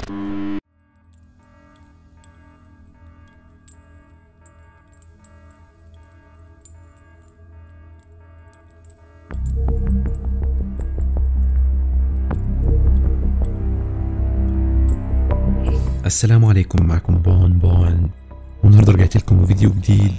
السلام عليكم معكم بون بون والنهارده رجعت لكم بفيديو جديد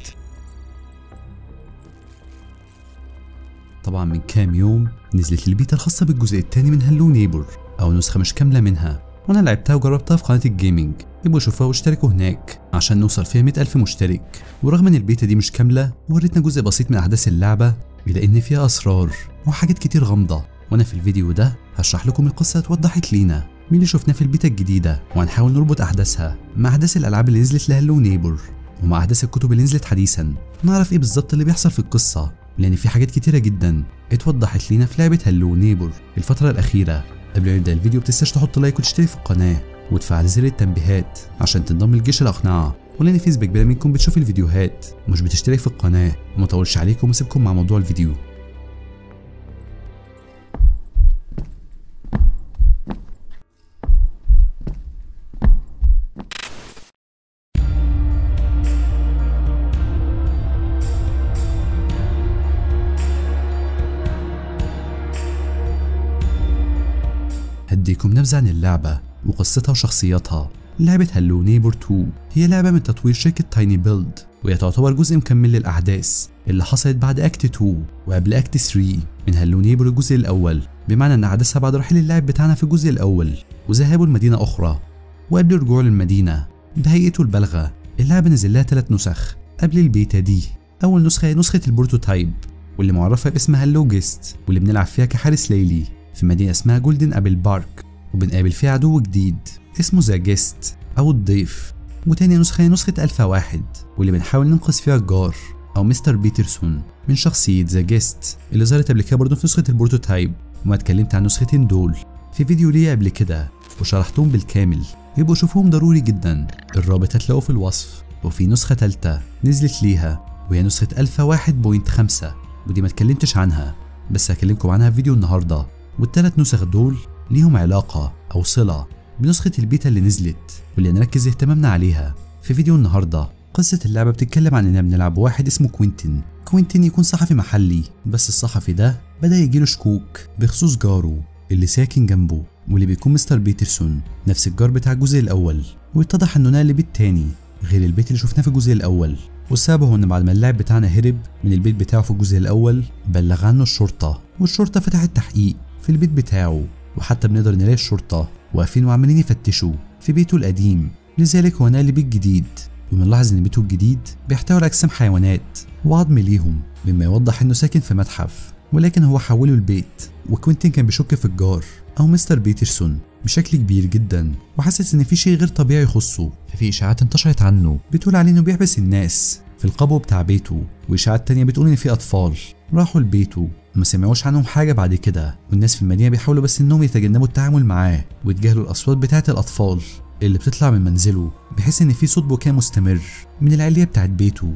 طبعا من كام يوم نزلت البيتا الخاصة بالجزء الثاني من هالو نيبر أو نسخة مش كاملة منها وأنا لعبتها وجربتها في قناة الجيمنج يبقوا شوفوها واشتركوا هناك عشان نوصل فيها مئة ألف مشترك ورغم إن البيتا دي مش كاملة وريتنا جزء بسيط من أحداث اللعبة إلا إن فيها أسرار وحاجات كتير غامضة وأنا في الفيديو ده هشرح لكم القصة اتوضحت لينا مين اللي شفناه في البيتا الجديدة وهنحاول نربط أحداثها مع أحداث الألعاب اللي نزلت لهالو نيبر ومع أحداث الكتب اللي نزلت حديثا نعرف إيه بالظبط اللي بيحصل في القصة لأن في حاجات كتيرة جدا اتوضحت لينا في لعبة هالو نيبر الفترة الأخيرة قبل ما نبدأ الفيديو بتنساش تحط لايك وتشترك في القناة وتفعل زر التنبيهات عشان تنضم لجيش الأقنعة ولأن في نسبة كبيرة منكم بتشوف الفيديوهات ومش بتشترك في القناة وما طولش عليكم واسيبكم مع موضوع الفيديو هديكم نبذة عن اللعبة وقصتها وشخصياتها لعبة هالو نيبر 2 هي لعبة من تطوير شركة تايني بيلد وهي تعتبر جزء مكمل للأحداث اللي حصلت بعد أكت 2 وقبل أكت 3 من هالو نيبر الجزء الأول بمعنى إن أحداثها بعد رحيل اللاعب بتاعنا في الجزء الأول وذهابه لمدينة أخرى وقبل رجوعه للمدينة بهيئته البالغة اللعبة نزل لها ثلاث نسخ قبل البيتا دي أول نسخة هي نسخة البروتوتايب واللي معرفة باسمها هالو جيست واللي بنلعب فيها كحارس ليلي في مدينة اسمها جولدن أبل بارك وبنقابل فيها عدو جديد اسمه ذا جيست أو الضيف وتاني نسخة هي نسخة ألفا واحد واللي بنحاول ننقذ فيها الجار أو مستر بيترسون من شخصية ذا جيست اللي ظهرت قبل كده برضه في نسخة البروتوتايب وما اتكلمت عن النسختين دول في فيديو ليا قبل كده وشرحتهم بالكامل يبقوا شوفوهم ضروري جدا الرابط هتلاقوه في الوصف وفي نسخة تالتة نزلت ليها وهي نسخة ألفا واحد بوينت خمسة ودي ما اتكلمتش عنها بس هكلمكم عنها في فيديو النهارده والتلات نسخ دول ليهم علاقة أو صلة بنسخة البيتا اللي نزلت واللي نركز اهتمامنا عليها في فيديو النهاردة قصة اللعبة بتتكلم عن إننا بنلعب واحد اسمه كوينتين كوينتين يكون صحفي محلي بس الصحفي ده بدأ يجيله شكوك بخصوص جاره اللي ساكن جنبه واللي بيكون مستر بيترسون نفس الجار بتاع الجزء الأول واتضح إنه نقل بيت تاني غير البيت اللي شفناه في الجزء الأول والسبب هو إن بعد ما اللاعب بتاعنا هرب من البيت بتاعه في الجزء الأول بلغ عنه الشرطة والشرطة فتحت تحقيق في البيت بتاعه وحتى بنقدر نلاقي الشرطة واقفين وعمالين يفتشوا في بيته القديم لذلك هو نقل بيت جديد وبنلاحظ ان بيته الجديد بيحتوي على اجسام حيوانات وعظم ليهم مما يوضح انه ساكن في متحف ولكن هو حوله البيت وكوينتين كان بيشك في الجار او مستر بيترسون بشكل كبير جدا وحاسس ان في شيء غير طبيعي يخصه ففي اشاعات انتشرت عنه بتقول عليه انه بيحبس الناس في القبو بتاع بيته واشاعات تانية بتقول ان في اطفال راحوا لبيته وما سمعوش عنهم حاجة بعد كده والناس في المدينة بيحاولوا بس انهم يتجنبوا التعامل معاه ويتجاهلوا الاصوات بتاعة الاطفال اللي بتطلع من منزله بحيث ان في صوت بكاء مستمر من العلية بتاعت بيته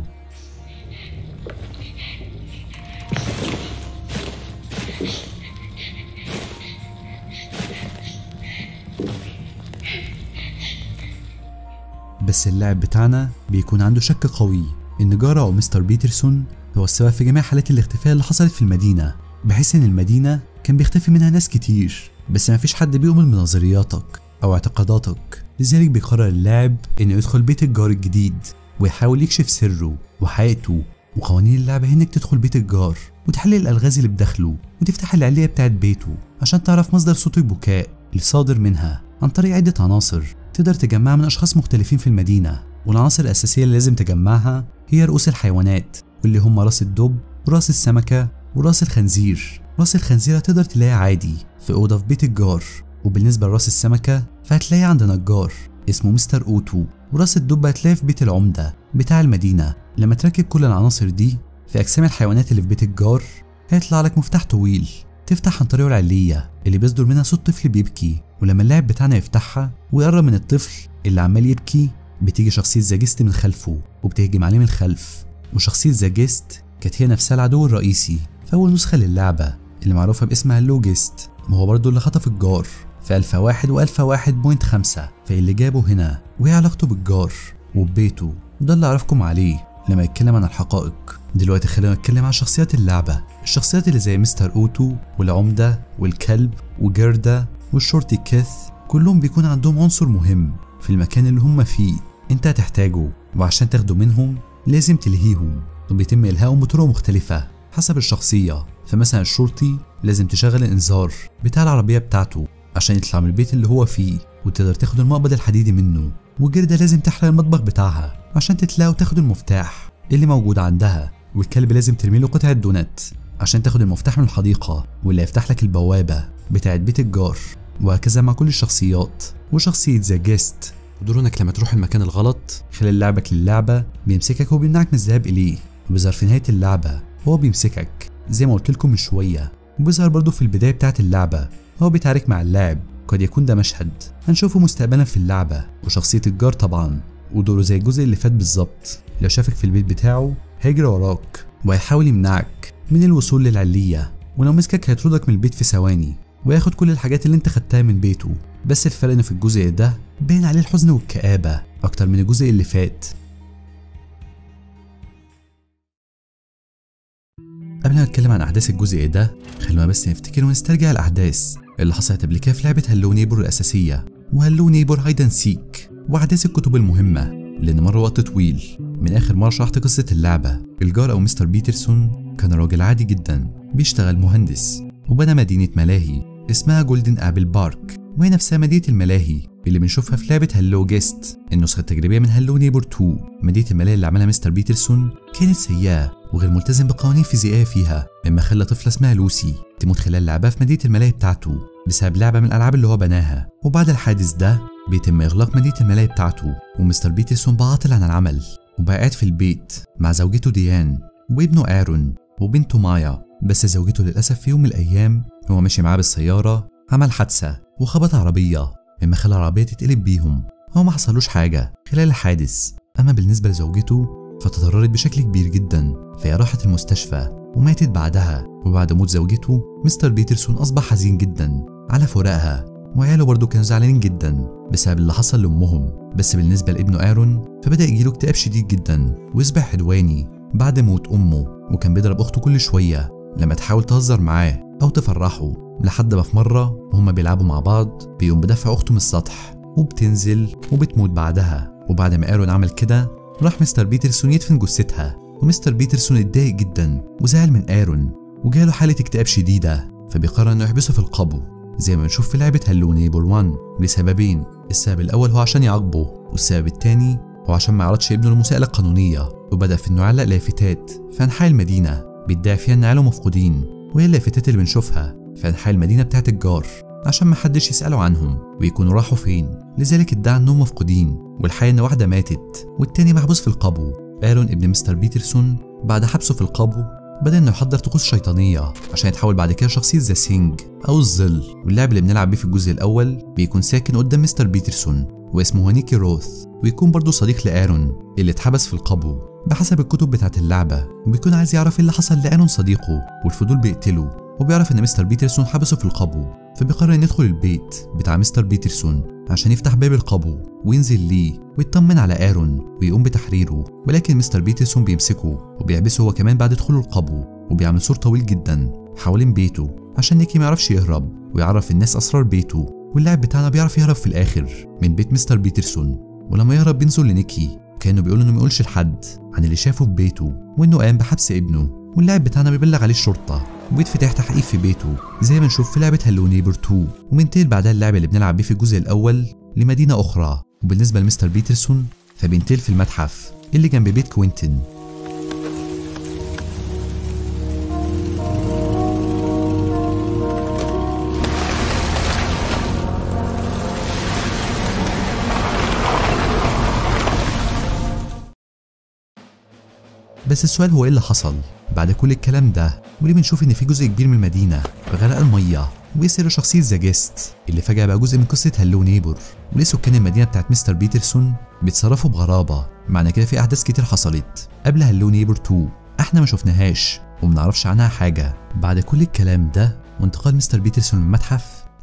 بس اللاعب بتاعنا بيكون عنده شك قوي ان جاره او مستر بيترسون هو السبب في جميع حالات الاختفاء اللي حصلت في المدينة بحيث ان المدينة كان بيختفي منها ناس كتير بس مفيش حد بيؤمن بنظرياتك او اعتقاداتك لذلك بيقرر اللاعب انه يدخل بيت الجار الجديد ويحاول يكشف سره وحقيقته وقوانين اللعبة هي انك تدخل بيت الجار وتحلل الالغاز اللي بداخله وتفتح العلية بتاعت بيته عشان تعرف مصدر صوت البكاء اللي صادر منها عن طريق عدة عناصر تقدر تجمعها من اشخاص مختلفين في المدينة والعناصر الاساسية اللي لازم تجمعها هي رؤوس الحيوانات واللي هم راس الدب وراس السمكة وراس الخنزير راس الخنزير هتقدر تلاقيها عادي في أوضة في بيت الجار وبالنسبة لراس السمكة فهتلاقيها عند نجار اسمه مستر أوتو وراس الدب هتلاقيها في بيت العمدة بتاع المدينة لما تركب كل العناصر دي في أجسام الحيوانات اللي في بيت الجار هيطلع لك مفتاح طويل تفتح عن طريقه العلية اللي بيصدر منها صوت طفل بيبكي ولما اللاعب بتاعنا يفتحها ويقرب من الطفل اللي عمال يبكي بتيجي شخصية زاجست من خلفه وبتهجم عليه من الخلف وشخصية زاجست كانت هي نفسها العدو الرئيسي في أول نسخة للعبة اللي معروفة باسمها اللوجست وهو برضه اللي خطف الجار في ألفا واحد وألفا واحد بوينت خمسة فاللي جابه هنا وهي علاقته بالجار وببيته وده اللي أعرفكم عليه لما يتكلم عن الحقائق دلوقتي خلينا نتكلم عن شخصيات اللعبة الشخصيات اللي زي مستر أوتو والعمدة والكلب وجيردا والشورتي كيث كلهم بيكون عندهم عنصر مهم في المكان اللي هم فيه انت هتحتاجه وعشان تاخده منهم لازم تلهيهم وبيتم إلهائهم بطرق مختلفة حسب الشخصية فمثلا الشرطي لازم تشغل الإنذار بتاع العربية بتاعته عشان يطلع من البيت اللي هو فيه وتقدر تاخد المقبض الحديدي منه وجردة لازم تحرق المطبخ بتاعها عشان تتلاقى وتاخد المفتاح اللي موجود عندها والكلب لازم ترمي له قطعة دونات عشان تاخد المفتاح من الحديقة واللي هيفتح لك البوابة بتاعت بيت الجار وهكذا مع كل الشخصيات وشخصية ذا جيست ودور انك لما تروح المكان الغلط خلال لعبك للعبة بيمسكك وبيمنعك من الذهاب إليه وبيظهر في نهاية اللعبة هو بيمسكك زي ما قلت لكم من شوية وبيظهر برضه في البداية بتاعة اللعبة هو بيتعارك مع اللاعب قد يكون ده مشهد هنشوفه مستقبلا في اللعبة وشخصية الجار طبعا ودوره زي الجزء اللي فات بالظبط لو شافك في البيت بتاعه هيجري وراك وهيحاول يمنعك من الوصول للعلية ولو مسكك هيطردك من البيت في ثواني وياخد كل الحاجات اللي انت خدتها من بيته بس الفرق ان في الجزء ده باين عليه الحزن والكآبة أكتر من الجزء اللي فات قبل ما نتكلم عن أحداث الجزء ده خلونا بس نفتكر ونسترجع الأحداث اللي حصلت قبل كده في لعبة هلو نيبور الأساسية وهلو نيبور هايدن سيك وأحداث الكتب المهمة لأن مر وقت طويل من آخر مرة شرحت قصة اللعبة الجار أو مستر بيترسون كان راجل عادي جدا بيشتغل مهندس وبنى مدينة ملاهي اسمها جولدن آبل بارك وهي نفسها مدينة الملاهي اللي بنشوفها في لعبة هلو جيست النسخة التجريبية من هلو نيبور 2 مدينة الملاهي اللي عملها مستر بيترسون كانت سيئة وغير ملتزم بقوانين فيزيائية فيها مما خلى طفلة اسمها لوسي تموت خلال لعبها في مدينة الملاهي بتاعته بسبب لعبة من الألعاب اللي هو بناها وبعد الحادث ده بيتم إغلاق مدينة الملاهي بتاعته ومستر بيترسون بعاطل عن العمل وبقى قاعد في البيت مع زوجته ديان وابنه آرون وبنته مايا بس زوجته للأسف في يوم من الأيام وهو ماشي معاه بالسيارة عمل حادثة وخبط عربية مما خلى العربية تتقلب بيهم هو ما حصلوش حاجة خلال الحادث أما بالنسبة لزوجته فتضررت بشكل كبير جدا فهي راحت المستشفى وماتت بعدها وبعد موت زوجته مستر بيترسون أصبح حزين جدا على فراقها وعياله برضه كانوا زعلانين جدا بسبب اللي حصل لأمهم بس بالنسبة لابنه آرون فبدأ يجيله اكتئاب شديد جدا ويصبح عدواني بعد موت أمه وكان بيضرب أخته كل شوية لما تحاول تهزر معاه أو تفرحه لحد ما في مرة وهما بيلعبوا مع بعض بيقوم بدفع أخته من السطح وبتنزل وبتموت بعدها وبعد ما ايرون عمل كده راح مستر بيترسون يدفن جثتها ومستر بيترسون اتضايق جدا وزعل من ايرون وجاله حالة اكتئاب شديدة فبيقرر انه يحبسه في القبو زي ما بنشوف في لعبة هلو نيبر 1 لسببين السبب الأول هو عشان يعاقبه والسبب التاني هو عشان ما يعرضش ابنه للمساءلة القانونية وبدأ في انه يعلق لافتات في أنحاء المدينة بيدعي فيها ان عياله مفقودين وهي اللافتات اللي بنشوفها في أنحاء المدينة بتاعت الجار عشان محدش يسأله عنهم ويكونوا راحوا فين لذلك ادعى انهم مفقودين والحقيقة ان واحدة ماتت والتاني محبوس في القبو ايرون ابن مستر بيترسون بعد حبسه في القبو بدأ انه يحضر طقوس شيطانية عشان يتحول بعد كده شخصية ذا سينج أو الظل واللاعب اللي بنلعب بيه في الجزء الأول بيكون ساكن قدام مستر بيترسون واسمه نيكي روث ويكون برضه صديق لآرون اللي اتحبس في القبو بحسب الكتب بتاعت اللعبة وبيكون عايز يعرف ايه اللي حصل لآرون صديقه والفضول بيقتله وبيعرف ان مستر بيترسون حبسه في القبو فبيقرر ان يدخل البيت بتاع مستر بيترسون عشان يفتح باب القبو وينزل ليه ويطمن على ايرون ويقوم بتحريره ولكن مستر بيترسون بيمسكه وبيحبسه هو كمان بعد دخوله القبو وبيعمل سور طويل جدا حوالين بيته عشان نيكي ما يعرفش يهرب ويعرف الناس اسرار بيته واللاعب بتاعنا بيعرف يهرب في الاخر من بيت مستر بيترسون ولما يهرب بينزل لنيكي كانه بيقول انه ما يقولش لحد عن اللي شافه في بيته وانه قام بحبس ابنه واللاعب بتاعنا بيبلغ عليه الشرطه وبيتفتح تحقيق في بيته زي ما نشوف في لعبة هلو نيبر 2 وبينتقل بعدها اللعبة اللي بنلعب بيه في الجزء الأول لمدينة أخرى وبالنسبة لمستر بيترسون فبينتقل في المتحف اللي جنب بيت كوينتن بس السؤال هو ايه اللي حصل بعد كل الكلام ده وليه بنشوف ان في جزء كبير من المدينه بغرق الميه ويسر شخصية ذا جيست اللي فجأة بقى جزء من قصة هلو نيبر وليه سكان المدينة بتاعت مستر بيترسون بيتصرفوا بغرابة معنى كده في أحداث كتير حصلت قبل هلو نيبر 2 احنا ما شفناهاش ومنعرفش عنها حاجة بعد كل الكلام ده وانتقال مستر بيترسون من المتحف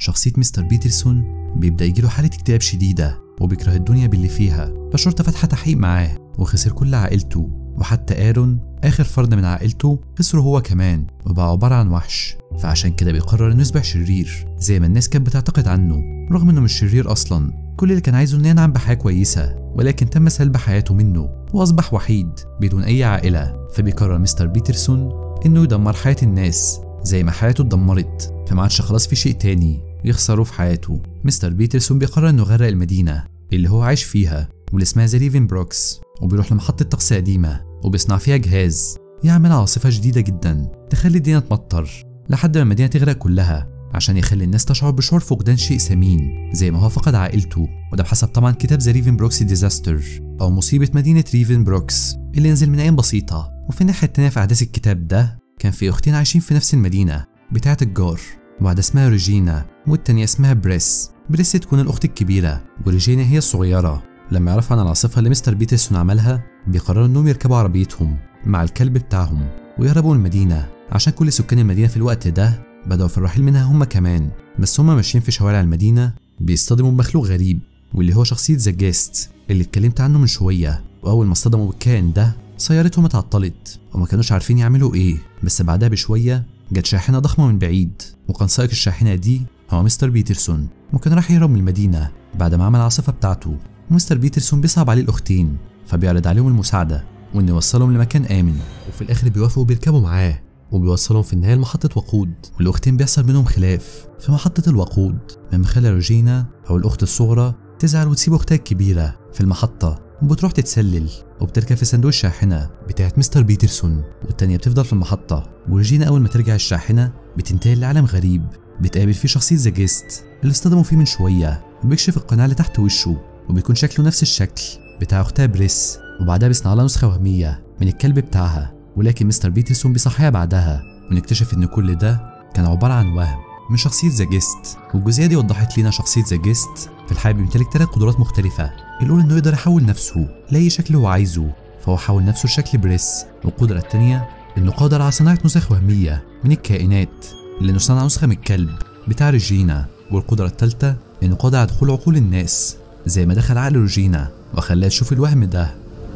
شخصية مستر بيترسون بيبدأ يجيله حالة اكتئاب شديدة وبيكره الدنيا باللي فيها فالشرطة فاتحة تحقيق معاه وخسر كل عائلته وحتى ايرون اخر فرد من عائلته خسره هو كمان وبقى عبارة عن وحش فعشان كده بيقرر انه يصبح شرير زي ما الناس كانت بتعتقد عنه رغم انه مش شرير اصلا كل اللي كان عايزه انه ينعم بحياة كويسة ولكن تم سلب حياته منه واصبح وحيد بدون اي عائلة فبيقرر مستر بيترسون انه يدمر حياة الناس زي ما حياته اتدمرت فما عادش خلاص في شيء تاني يخسره في حياته مستر بيترسون بيقرر انه يغرق المدينة اللي هو عايش فيها واللي اسمها ذا ريفن بروكس وبيروح لمحطة طقس قديمة وبيصنع فيها جهاز يعمل عاصفة جديدة جدا تخلي الدنيا تمطر لحد ما المدينة تغرق كلها عشان يخلي الناس تشعر بشعور فقدان شيء ثمين زي ما هو فقد عائلته وده بحسب طبعا كتاب ذا ريفن بروكس ديزاستر أو مصيبة مدينة ريفن بروكس اللي نزل من أيام بسيطة وفي الناحية التانية في أحداث الكتاب ده كان في أختين عايشين في نفس المدينة بتاعة الجار واحدة اسمها ريجينا والتانية اسمها بريس بريس تكون الأخت الكبيرة وريجينا هي الصغيرة لما يعرفوا عن العاصفة اللي مستر بيترسون عملها بيقرروا انهم يركبوا عربيتهم مع الكلب بتاعهم ويهربوا من المدينة عشان كل سكان المدينة في الوقت ده بدأوا في الرحيل منها هم كمان بس هم ماشيين في شوارع المدينة بيصطدموا بمخلوق غريب واللي هو شخصية ذا جيست اللي اتكلمت عنه من شوية وأول ما اصطدموا بالكائن ده سيارتهم اتعطلت وما كانوش عارفين يعملوا ايه بس بعدها بشوية جت شاحنة ضخمة من بعيد وكان سائق الشاحنة دي هو مستر بيترسون وكان راح يهرب من المدينة بعد ما عمل العاصفة بتاعته ومستر بيترسون بيصعب عليه الأختين فبيعرض عليهم المساعدة وإنه يوصلهم لمكان آمن وفي الآخر بيوافقوا بيركبوا معاه وبيوصلهم في النهاية لمحطة وقود والأختين بيحصل بينهم خلاف في محطة الوقود مما خلى روجينا أو الأخت الصغرى تزعل وتسيب أختها الكبيرة في المحطة وبتروح تتسلل وبتركب في صندوق الشاحنة بتاعت مستر بيترسون والتانية بتفضل في المحطة وروجينا أول ما ترجع الشاحنة بتنتقل لعالم غريب بتقابل فيه شخصية ذا جيست اللي اصطدموا فيه من شوية وبيكشف القناع اللي تحت وشه وبيكون شكله نفس الشكل بتاع أختها بريس وبعدها بيصنع لها نسخة وهمية من الكلب بتاعها ولكن مستر بيترسون بيصحيها بعدها ونكتشف إن كل ده كان عبارة عن وهم من شخصية ذا جيست والجزئية دي وضحت لنا شخصية ذا جيست في الحقيقة بيمتلك ثلاث قدرات مختلفة الأولى إنه يقدر يحول نفسه لأي شكل هو عايزه فهو حول نفسه لشكل بريس والقدرة التانية إنه قادر على صناعة نسخ وهمية من الكائنات لأنه صنع نسخة من الكلب بتاع ريجينا والقدرة التالتة إنه قادر على دخول عقول الناس زي ما دخل عقل روجينا وخلاها تشوف الوهم ده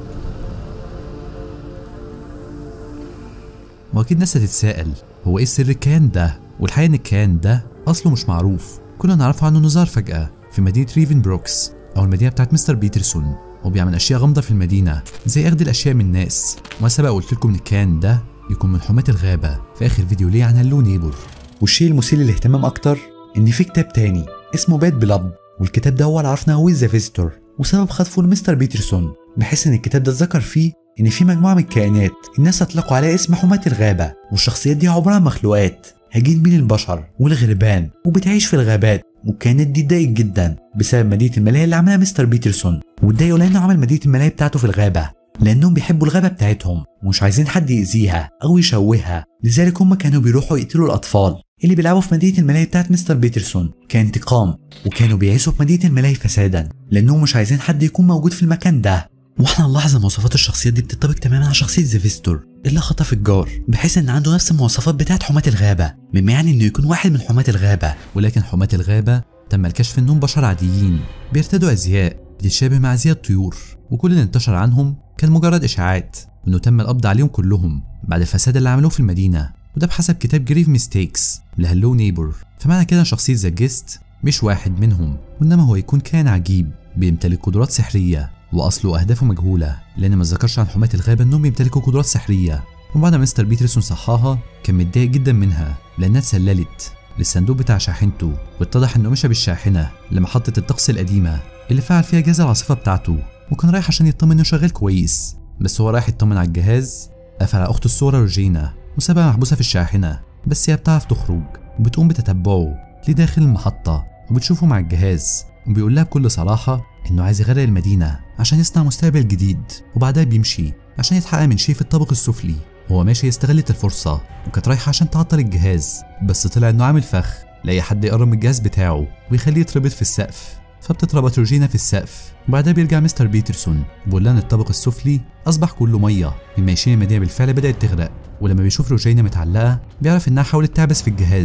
واكيد ناس هتتساءل هو ايه سر الكيان ده والحقيقه ان الكيان ده اصله مش معروف كنا نعرفه عنه انه ظهر فجاه في مدينه ريفن بروكس او المدينه بتاعت مستر بيترسون وبيعمل اشياء غامضه في المدينه زي اخذ الاشياء من الناس وانا سبق قلت لكم ان الكيان ده يكون من حماة الغابه في اخر فيديو ليه عن هلو نيبر والشيء المثير للاهتمام اكتر ان في كتاب تاني اسمه باد بلاد والكتاب ده هو اللي عرفنا هو ذا فيزيتور وسبب خطفه لمستر بيترسون بحيث ان الكتاب ده اتذكر فيه ان في مجموعه من الكائنات الناس اطلقوا عليها اسم حماة الغابه والشخصيات دي عباره عن مخلوقات هجين بين البشر والغربان وبتعيش في الغابات والكائنات دي اتضايقت جدا بسبب مدينه الملاهي اللي عملها مستر بيترسون واتضايقوا لانه عمل مدينه الملاهي بتاعته في الغابه لانهم بيحبوا الغابه بتاعتهم ومش عايزين حد يأذيها او يشوهها لذلك هم كانوا بيروحوا يقتلوا الاطفال اللي بيلعبوا في مدينه الملاهي بتاعت مستر بيترسون كانتقام وكانوا بيعيشوا في مدينه الملاهي فسادا لانهم مش عايزين حد يكون موجود في المكان ده واحنا نلاحظ ان مواصفات الشخصيات دي بتطبق تماما على شخصيه ذا فيستور اللي خطف الجار بحيث ان عنده نفس المواصفات بتاعت حماة الغابه مما يعني انه يكون واحد من حماة الغابه ولكن حماة الغابة تم الكشف انهم بشر عاديين بيرتدوا ازياء بتتشابه مع ازياء الطيور وكل اللي انتشر عنهم كان مجرد اشاعات وانه تم القبض عليهم كلهم بعد الفساد اللي عملوه في المدينه وده بحسب كتاب جريف ميستيكس لهلو نيبر فمعنى كده شخصيه ذا جيست مش واحد منهم وانما هو يكون كائن عجيب بيمتلك قدرات سحريه واصله واهدافه مجهوله لان ما ذكرش عن حماة الغابه انهم بيمتلكوا قدرات سحريه وبعد ما مستر بيترسون صحاها كان متضايق جدا منها لانها اتسللت للصندوق بتاع شاحنته واتضح انه مشى بالشاحنه لمحطه الطقس القديمه اللي فعل فيها جهاز العاصفه بتاعته وكان رايح عشان يطمن انه شغال كويس بس هو رايح يطمن على الجهاز قفل على اخته الصغرى روجينا وسابها محبوسه في الشاحنه بس هي بتعرف تخرج وبتقوم بتتبعه لداخل المحطه وبتشوفه مع الجهاز وبيقول لها بكل صراحه انه عايز يغرق المدينه عشان يصنع مستقبل جديد وبعدها بيمشي عشان يتحقق من شيء في الطابق السفلي وهو ماشي استغلت الفرصة وكانت رايحة عشان تعطل الجهاز بس طلع انه عامل فخ لاي حد يقرب من الجهاز بتاعه ويخليه يتربط في السقف فبتتربط روجينا في السقف وبعدها بيرجع مستر بيترسون بيقول لها ان الطابق السفلي اصبح كله ميه مما يشير المدينه بالفعل بدات تغرق ولما بيشوف روجينا متعلقه بيعرف انها حاولت تعبس في الجهاز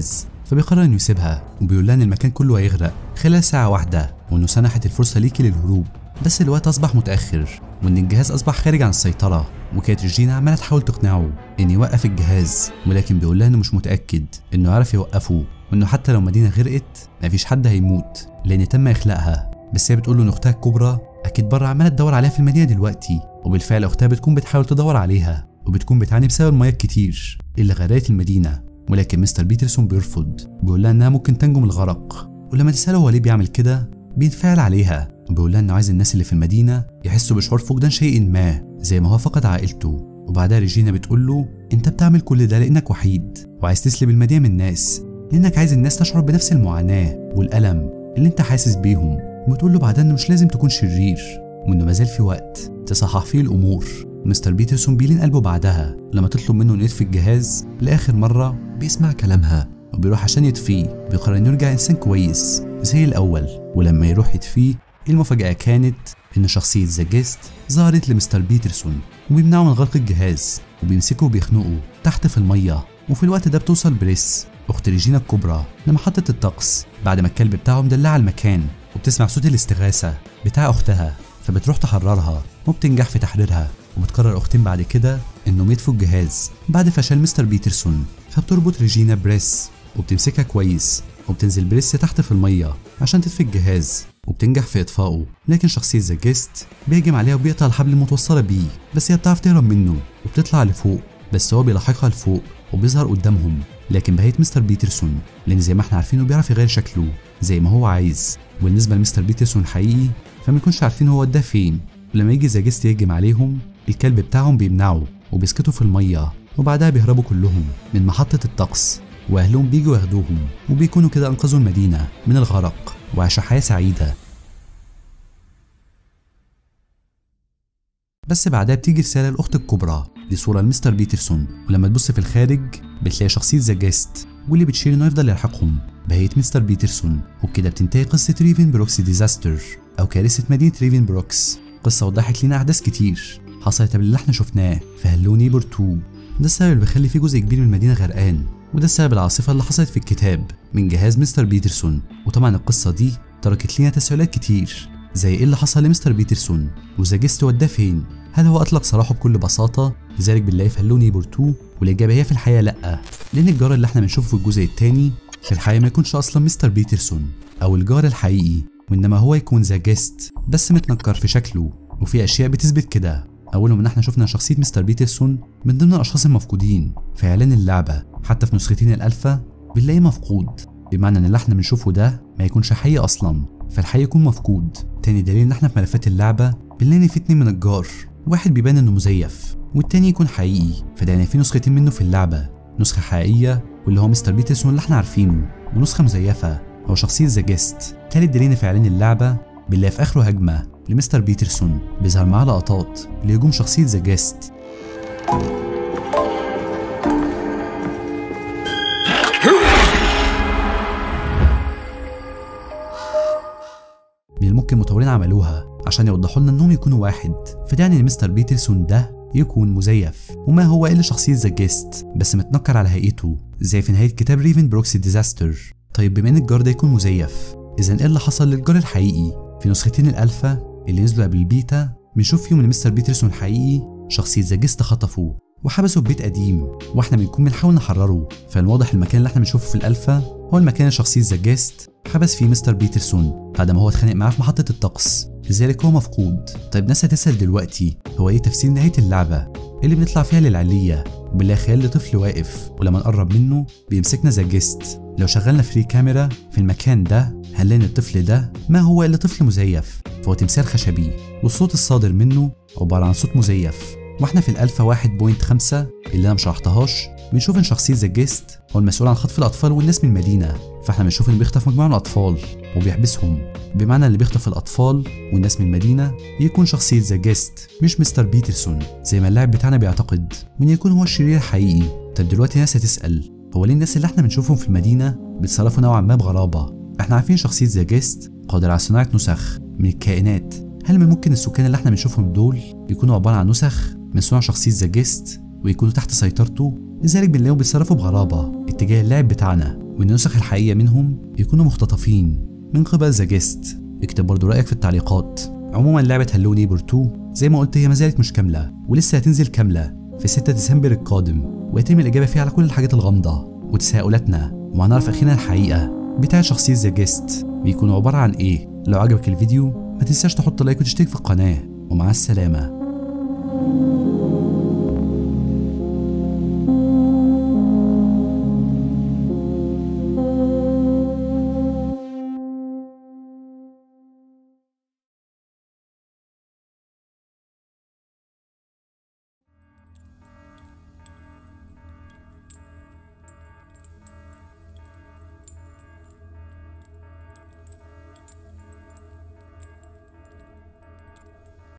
فبيقرر انه يسيبها وبيقول لها ان المكان كله هيغرق خلال ساعة واحدة وانه سنحت الفرصة ليكي للهروب بس الوقت اصبح متأخر وان الجهاز اصبح خارج عن السيطرة وكانت ريجينا عمالة تحاول تقنعه ان يوقف الجهاز ولكن بيقول لها انه مش متأكد انه عرف يوقفه وانه حتى لو مدينة غرقت مفيش حد هيموت لان تم اخلاقها بس هي بتقول له ان اختها الكبرى اكيد بره عمالة تدور عليها في المدينة دلوقتي وبالفعل اختها بتكون بتحاول تدور عليها وبتكون بتعاني بسبب المياه الكتير اللي غرقت المدينة ولكن مستر بيترسون بيرفض بيقول لها انها ممكن تنجو من الغرق ولما تسأله هو ليه بيعمل كده بينفعل عليها وبيقول لها انه عايز الناس اللي في المدينة يحسوا بشعور فقدان شيء ما زي ما هو فقد عائلته وبعدها ريجينا بتقول له انت بتعمل كل ده لانك وحيد وعايز تسلب المدينة من الناس لانك عايز الناس تشعر بنفس المعاناة والألم اللي انت حاسس بيهم وبتقول له بعدها انه مش لازم تكون شرير وانه مازال في وقت تصحح فيه الامور مستر بيترسون بيلين قلبه بعدها لما تطلب منه انه يطفي الجهاز لاخر مره بيسمع كلامها وبيروح عشان يطفيه بيقرر انه يرجع انسان كويس زي الاول ولما يروح يطفيه المفاجاه كانت ان شخصيه ذا جيست ظهرت لمستر بيترسون وبيمنعه من غلق الجهاز وبيمسكه وبيخنقه تحت في الميه وفي الوقت ده بتوصل بريس اخت ريجينا الكبرى لمحطه الطقس بعد ما الكلب بتاعه مدلع المكان وبتسمع صوت الاستغاثه بتاع اختها فبتروح تحررها وبتنجح في تحريرها وبتقرر اختين بعد كده انهم يطفوا الجهاز بعد فشل مستر بيترسون فبتربط ريجينا بريس وبتمسكها كويس وبتنزل بريس تحت في الميه عشان تطفي الجهاز وبتنجح في اطفائه لكن شخصيه ذا جيست بيهجم عليها وبيقطع الحبل المتوصله بيه بس هي بتعرف تهرب منه وبتطلع لفوق بس هو بيلاحقها لفوق وبيظهر قدامهم لكن بهية مستر بيترسون لان زي ما احنا عارفينه بيعرف يغير شكله زي ما هو عايز وبالنسبه لمستر بيترسون حقيقي فما يكونش عارفين هو وداه فين ولما يجي ذا جيست يهجم عليهم الكلب بتاعهم بيمنعه وبيسكتوا في الميه وبعدها بيهربوا كلهم من محطة الطقس وأهلهم بيجوا ياخدوهم وبيكونوا كده أنقذوا المدينة من الغرق وعاشوا حياة سعيدة بس بعدها بتيجي رسالة الأخت الكبرى دي صورة لمستر بيترسون ولما تبص في الخارج بتلاقي شخصية ذا جيست واللي بتشير إنه يفضل يلحقهم بهيئة مستر بيترسون وبكده بتنتهي قصة ريفن بروكس ديزاستر أو كارثة مدينة ريفن بروكس قصة وضحت لنا أحداث كتير حصلت قبل اللي احنا شفناه في هلو نيبر 2 ده السبب اللي بيخلي فيه جزء كبير من المدينة غرقان وده السبب العاصفة اللي حصلت في الكتاب من جهاز مستر بيترسون وطبعا القصة دي تركت لنا تساؤلات كتير زي ايه اللي حصل لمستر بيترسون وذا جيست وداه فين هل هو اطلق سراحه بكل بساطة لذلك بنلاقيه في هلو نيبر 2 والاجابة هي في الحقيقة لا لان الجار اللي احنا بنشوفه في الجزء الثاني في الحقيقة ما يكونش اصلا مستر بيترسون او الجار الحقيقي وانما هو يكون ذا جيست بس متنكر في شكله وفي اشياء بتثبت كده اولهم ان احنا شفنا شخصيه مستر بيترسون من ضمن الاشخاص المفقودين في اعلان اللعبه حتى في نسختين الالفا بنلاقيه مفقود بمعنى ان اللي احنا بنشوفه ده ما يكونش حقيقي اصلا فالحقيقي يكون مفقود تاني دليل ان احنا في ملفات اللعبه بنلاقي في اتنين من الجار واحد بيبان انه مزيف والتاني يكون حقيقي فده يعني في نسختين منه في اللعبه نسخه حقيقيه واللي هو مستر بيترسون اللي احنا عارفينه ونسخه مزيفه هو شخصيه ذا جيست تالت دليل في اعلان اللعبه بنلاقي في اخره هجمه لمستر بيترسون بيظهر معاه لقطات لهجوم شخصية ذا جيست من الممكن المطورين عملوها عشان يوضحوا لنا انهم يكونوا واحد فده يعني ان مستر بيترسون ده يكون مزيف وما هو الا شخصية ذا جيست بس متنكر على هيئته زي في نهاية كتاب ريفن بروكسي ديزاستر طيب بما ان الجار ده يكون مزيف اذا ايه اللي حصل للجار الحقيقي في نسختين الالفا اللي نزلوا قبل البيتا بنشوف فيهم ان مستر بيترسون حقيقي شخصية ذا جيست خطفه وحبسه في بيت قديم واحنا بنكون بنحاول نحرره فالواضح المكان اللي احنا بنشوفه في الالفا هو المكان اللي شخصية ذا جيست حبس فيه مستر بيترسون بعد ما هو اتخانق معاه في محطة الطقس لذلك هو مفقود طيب ناس هتسأل دلوقتي هو ايه تفسير نهاية اللعبة اللي بنطلع فيها للعلية وبنلاقي خيال لطفل واقف ولما نقرب منه بيمسكنا ذا جيست لو شغلنا فري كاميرا في المكان ده هنلاقي ان الطفل ده ما هو الا طفل مزيف فهو تمثال خشبي والصوت الصادر منه عبارة عن صوت مزيف واحنا في الالفا 1.5 اللي انا مشرحتهاش بنشوف ان شخصية ذا جيست هو المسؤول عن خطف الاطفال والناس من المدينة فاحنا بنشوف انه بيخطف مجموعة من الاطفال وبيحبسهم بمعنى اللي بيخطف الاطفال والناس من المدينة يكون شخصية ذا جيست مش مستر بيترسون زي ما اللاعب بتاعنا بيعتقد وان يكون هو الشرير الحقيقي طب دلوقتي ناس هتسأل هو ليه الناس اللي احنا بنشوفهم في المدينة بيتصرفوا نوعا ما بغرابة احنا عارفين شخصية ذا جيست قادر على صناعة نسخ من الكائنات هل من ممكن السكان اللي احنا بنشوفهم دول يكونوا عبارة عن نسخ من صنع شخصية ذا جيست ويكونوا تحت سيطرته لذلك بنلاقيهم بيتصرفوا بغرابة اتجاه اللاعب بتاعنا وإن النسخ الحقيقية منهم يكونوا مختطفين من قبل ذا جيست اكتب برضو رأيك في التعليقات عموما لعبة هلو نيبر 2 زي ما قلت هي ما زالت مش كاملة ولسه هتنزل كاملة في 6 ديسمبر القادم ويتم الإجابة فيها على كل الحاجات الغامضة وتساؤلاتنا وهنعرف أخيرا الحقيقة بتاعت شخصية ذا جيست بيكونوا عبارة عن إيه لو عجبك الفيديو ما تنساش تحط لايك وتشترك في القناة ومع السلامة